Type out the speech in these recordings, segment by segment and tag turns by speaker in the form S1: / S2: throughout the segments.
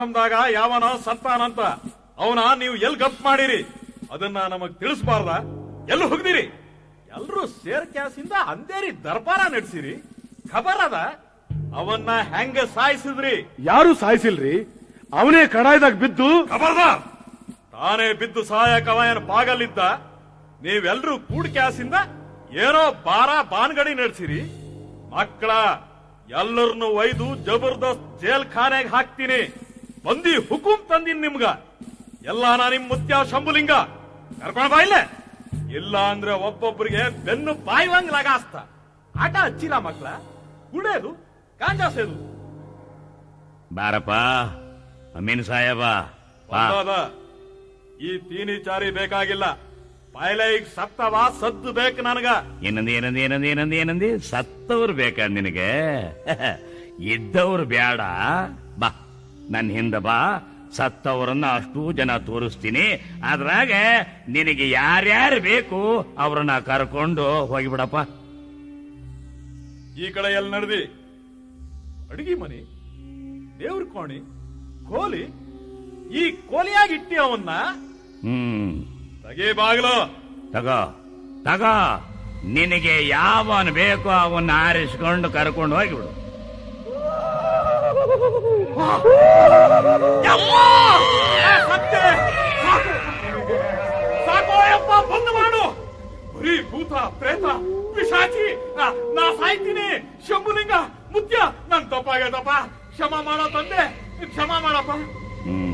S1: ಅಂದಾಗ ಯಾವನ ಸತ್ತಾನಂತ ಅವನ ನೀವು ಎಲ್ ಗಪ್ ಮಾಡಿರಿ ಅದನ್ನ ನಮಗ್ ತಿಳಿಸ್ಬಾರ್ದ ಎಲ್ಲಿ ಹೋಗ್ದಿರಿ ಎಲ್ರೂ ಸೇರ್ ಕ್ಯಾಸಿಂದ ಅಂದೇರಿ ದರ್ಬಾರ ನಡೆಸಿರಿ ಖಬರ್ ಅದ ಅವನ್ನ ಹೆಂಗ ಸಾಯಿಸಿದ್ರಿ
S2: ಯಾರು ಸಾಯಿಸಿಲ್ರಿ ಅವನೇ ಕಡಾಯ್ದಾಗ ಬಿದ್ದು
S1: ಖಬರ್ದ ತಾನೇ ಬಿದ್ದು ಸಹಾಯಕ ಅವನ ಬಾಗಲಿದ್ದ ನೀವೆಲ್ರೂ ಕೂಡ್ ಕ್ಯಾಸಿಂದ ಏನೋ ಬಾರ ಬಾನ್ಗಡಿ ನಡೆಸಿರಿ ಮಕ್ಕಳ ಎಲ್ಲರನ್ನು ಒಯ್ದು ಜಬರ್ದಸ್ತ್ ಜೇಲ್ ಖಾನೆಗೆ ಹಾಕ್ತೀನಿ ಬಂದಿ ಹುಕುಂ ತಂದಿನ್ ನಿಮ್ಗ ಎಲ್ಲ ನಾ ನಿಮ್ ಮುತ್ಯ ಶಂಭುಲಿಂಗ ಕರ್ಕೊಂಡ್ ಬಾ ಇಲ್ಲೇ ಇಲ್ಲ ಅಂದ್ರೆ ಒಬ್ಬೊಬ್ಬರಿಗೆ ಬೆನ್ನು ಬಾಯ್ವಂಗ್ ಲಗಾಸ್ತ ಆಟ ಹಚ್ಚಿಲ್ಲ ಮಕ್ಕಳ ಕುಡಿಯೋದು ಗಾಂಜಾ ಸೇದು
S3: ಬಾರಪ್ಪ ಅಮೀನ್ ಸಾಹೇಬ ಬಾ
S1: ಬಂದಾದ. ಈ ತೀನಿ ಚಾರಿ ಬೇಕಾಗಿಲ್ಲ ಪಾಯ್ಲೆ ಈಗ ಸತ್ತವ ಸದ್ದು ಬೇಕು ನನಗ
S3: ಏನಂದಿ ಏನಂದಿ ಏನಂದಿ ಏನಂದಿ ಏನಂದಿ ಸತ್ತವ್ರು ಬೇಕಾ ನಿನಗೆ ಇದ್ದವ್ರು ಬೇಡ ಬಾ ನನ್ನ ಹಿಂದ ಬಾ ಸತ್ತವರನ್ನ ಅಷ್ಟು ಜನ ತೋರಿಸ್ತೀನಿ ಅದ್ರಾಗ ನಿನಗೆ ಯಾರ್ಯಾರು ಬೇಕು ಅವ್ರನ್ನ ಕರ್ಕೊಂಡು ಹೋಗಿಬಿಡಪ್ಪ
S1: ಈ ಕಡೆ ಎಲ್ಲಿ ನಡೆದಿ ಅಡಿಗೆ ಮನಿ ದೇವ್ರ ಕೋಣಿ ಕೋಲಿ ಈ ಕೋಲಿಯಾಗಿ ಇಟ್ಟಿ ಅವನ್ನ
S3: ಹ್ಮ್
S1: ತಗೇ ಬಾಗ್ಲು
S3: ತಗೋ ತಗೋ ನಿನಗೆ ಯಾವನ್ ಬೇಕೋ ಅವನ್ನ ಆರಿಸ್ಕೊಂಡು ಕರ್ಕೊಂಡು ಹೋಗಿಬಿಡು
S1: ಯಪ್ಪ! ಆ, ಸತ್ತೆ! ಸಾಕು! ಸಾಕು ಯಪ್ಪ ಬಂದ್ ಮಾಡು ಬರೀ ಭೂತ ಪ್ರೇತ ಪಿಶಾಚಿ ಆ, ನಾ ಸಾಯ್ತೀನಿ ಶಂಭುಲಿಂಗ ಮುತ್ಯ ನನ್ ತಪ್ಪಾಗ್ಯದಪ್ಪ ಕ್ಷಮ ಮಾಡೋ ತಂದೆ ಕ್ಷಮ ಮಾಡಪ್ಪ
S3: ಹ್ಮ್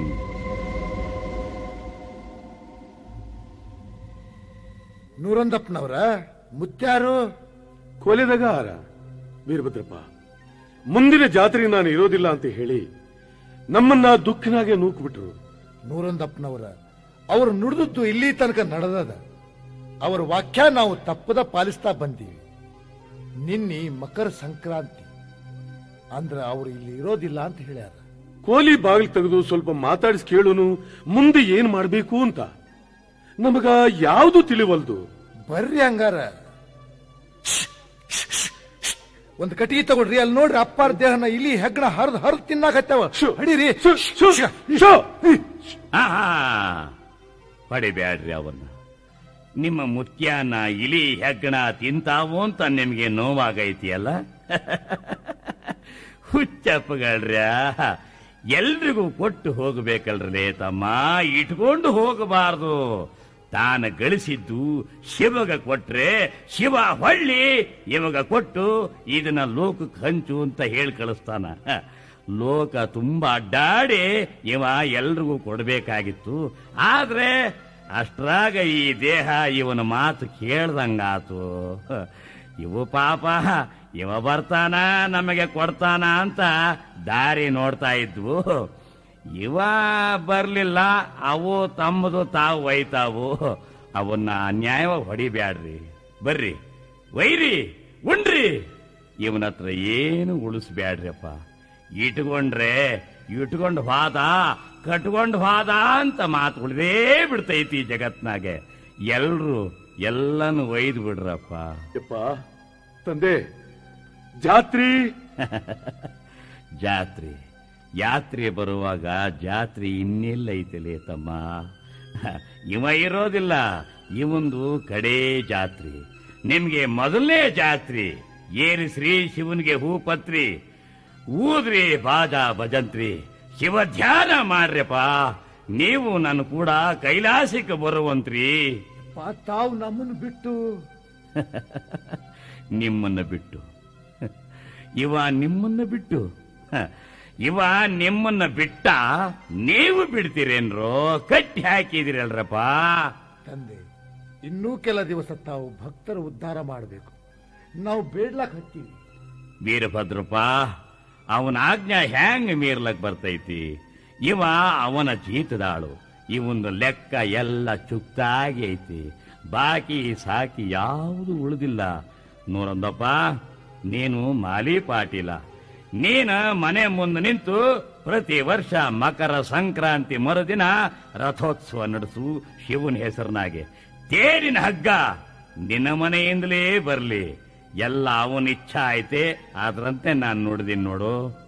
S4: ನೂರಂದಪ್ಪನವ್ರ ಮುತ್ಯಾರು
S2: ಕೊಲೆದಾಗ ಆರ ವೀರಭದ್ರಪ್ಪ ಮುಂದಿನ ಜಾತ್ರೆಗೆ ನಾನು ಇರೋದಿಲ್ಲ ಅಂತ ಹೇಳಿ ನಮ್ಮನ್ನ ದುಃಖನಾಗೆ ನೂಕ್ಬಿಟ್ರು
S4: ನೂರಂದಪ್ಪನವರ ಅವರು ನುಡಿದದ್ದು ಇಲ್ಲಿ ತನಕ ನಡೆದದ ಅವರ ವಾಕ್ಯ ನಾವು ತಪ್ಪದ ಪಾಲಿಸ್ತಾ ಬಂದೀವಿ ನಿನ್ನೆ ಮಕರ ಸಂಕ್ರಾಂತಿ ಅಂದ್ರ ಅವರು ಇಲ್ಲಿ ಇರೋದಿಲ್ಲ ಅಂತ ಹೇಳ್ಯಾರ
S2: ಕೋಲಿ ಬಾಗಿಲು ತೆಗೆದು ಸ್ವಲ್ಪ ಮಾತಾಡಿಸಿ ಕೇಳುನು ಮುಂದೆ ಏನ್ ಮಾಡ್ಬೇಕು ಅಂತ ನಮಗ ಯಾವುದು ತಿಳಿವಲ್ದು
S4: ಬರ್ರಿ ಹಂಗಾರ ಒಂದ್ ಕಟ್ಟಿಗೆ ತಗೊಳ್ರಿ ಅಲ್ಲಿ ನೋಡ್ರಿ ಅಪ್ಪಾರ ದೇಹನ ಇಲ್ಲಿ ಹೆಗ್ಗಣ ಹರಿದ್ ಹರಿದ್ ತಿನ್ನಾಕತ್ತವ
S2: ಶು.
S4: ಹಡೀರಿ
S2: ಶು, ಶು, ಶು.
S3: ಆಹಾ ಹೊಡಿಬ್ಯಾಡ್ರಿ ಅವನ್ನ ನಿಮ್ಮ ಮುತ್ಯಾನ ಇಲಿ ಹೆಗ್ಗಣ ತಿಂತಾವು ಅಂತ ನಿಮ್ಗೆ ನೋವಾಗೈತಿಯಲ್ಲ ಹುಚ್ಚಪ್ಪಗಳ್ರ್ಯ ಎಲ್ರಿಗೂ ಕೊಟ್ಟು ಹೋಗಬೇಕಲ್ರೇ ತಮ್ಮ ಇಟ್ಕೊಂಡು ಹೋಗಬಾರದು ತಾನು ಗಳಿಸಿದ್ದು ಶಿವಗ ಕೊಟ್ರೆ ಶಿವ ಹೊಳ್ಳಿ ಇವಾಗ ಕೊಟ್ಟು ಇದನ್ನ ಲೋಕಕ್ಕೆ ಹಂಚು ಅಂತ ಹೇಳಿ ಕಳಿಸ್ತಾನ ಲೋಕ ತುಂಬಾ ಅಡ್ಡಾಡಿ ಇವ ಎಲ್ರಿಗೂ ಕೊಡಬೇಕಾಗಿತ್ತು ಆದ್ರೆ ಅಷ್ಟ್ರಾಗ ಈ ದೇಹ ಇವನ ಮಾತು ಕೇಳ್ದಂಗಾತು ಇವು ಪಾಪ ಇವ ಬರ್ತಾನ ನಮಗೆ ಕೊಡ್ತಾನ ಅಂತ ದಾರಿ ನೋಡ್ತಾ ಇದ್ವು ಇವ ಬರ್ಲಿಲ್ಲ ಅವು ತಮ್ಮದು ತಾವು ಒಯ್ತಾವು ಅವನ್ನ ಅನ್ಯಾಯವಾಗಿ ಹೊಡಿಬ್ಯಾಡ್ರಿ ಬರ್ರಿ ಒಯ್ರಿ ಉಣ್ರಿ ಇವನ ಹತ್ರ ಏನು ಉಳಿಸ್ಬ್ಯಾಡ್ರಪ್ಪ ಇಟ್ಕೊಂಡ್ರೆ ಇಟ್ಕೊಂಡು ಹೋದ ಕಟ್ಕೊಂಡು ಹೋದ ಅಂತ ಮಾತು ಉಳಿದೇ ಬಿಡ್ತೈತಿ ಜಗತ್ನಾಗೆ ಎಲ್ರು ಎಲ್ಲಾನು ಒಯ್ದು ಬಿಡ್ರಪ್ಪ
S2: ಯಪ್ಪ ತಂದೆ ಜಾತ್ರಿ
S3: ಜಾತ್ರೆ ಯಾತ್ರೆ ಬರುವಾಗ ಜಾತ್ರೆ ಇನ್ನೆಲ್ಲ ಐತಲೇ ತಮ್ಮ ಇವ ಇರೋದಿಲ್ಲ ಇವಂದು ಕಡೇ ಜಾತ್ರೆ ನಿಮ್ಗೆ ಮೊದಲನೇ ಜಾತ್ರೆ ಏರಿಸ್ರಿ ಶಿವನಿಗೆ ಹೂಪತ್ರಿ ಊದ್ರಿ ಬಾಜ ಭಜಂತ್ರಿ ಶಿವ ಧ್ಯಾನ ಮಾಡ್ರಪ್ಪ ನೀವು ನನ್ನ ಕೂಡ ಕೈಲಾಸಕ್ಕೆ ಬರುವಂತ್ರಿ
S4: ಪಾ, ತಾವು ನಮ್ಮನ್ನು ಬಿಟ್ಟು
S3: ನಿಮ್ಮನ್ನ ಬಿಟ್ಟು ಇವ ನಿಮ್ಮನ್ನ ಬಿಟ್ಟು ಹ, ಇವ ನಿಮ್ಮನ್ನ ಬಿಟ್ಟ ನೀವು ಬಿಡ್ತೀರೇನ್ರೋ ಕಟ್ಟಿ ಹಾಕಿದಿರಲ್ರಪ್ಪ
S4: ತಂದೆ ಇನ್ನೂ ಕೆಲ ದಿವಸ ತಾವು ಭಕ್ತರ ಉದ್ಧಾರ ಮಾಡಬೇಕು ನಾವು ಬೇಡ್ಲಾಕ್ ಹತ್ತೀವಿ
S3: ವೀರಭದ್ರಪ್ಪ ಅವನ ಆಜ್ಞಾ ಹ್ಯಾಂಗ್ ಮೀರ್ಲಕ್ ಬರ್ತೈತಿ ಇವ ಅವನ ಜೀತದಾಳು ಇವನ ಲೆಕ್ಕ ಎಲ್ಲ ಚುಕ್ತಾಗಿ ಐತಿ ಬಾಕಿ ಸಾಕಿ ಯಾವುದು ಉಳಿದಿಲ್ಲ ನೋಡೊಂದಪ್ಪ ನೀನು ಮಾಲಿ ಪಾಟೀಲ ನೀನ ಮನೆ ಮುಂದೆ ನಿಂತು ಪ್ರತಿ ವರ್ಷ ಮಕರ ಸಂಕ್ರಾಂತಿ ಮರುದಿನ ರಥೋತ್ಸವ ನಡೆಸು ಶಿವನ ಹೆಸರಿನಾಗೆ ತೇರಿನ ಹಗ್ಗ ನಿನ್ನ ಮನೆಯಿಂದಲೇ ಬರ್ಲಿ ಎಲ್ಲ ಅವನ ಇಚ್ಛಾ ಐತೆ ಅದ್ರಂತೆ ನಾನು ನೋಡಿದೀನಿ ನೋಡು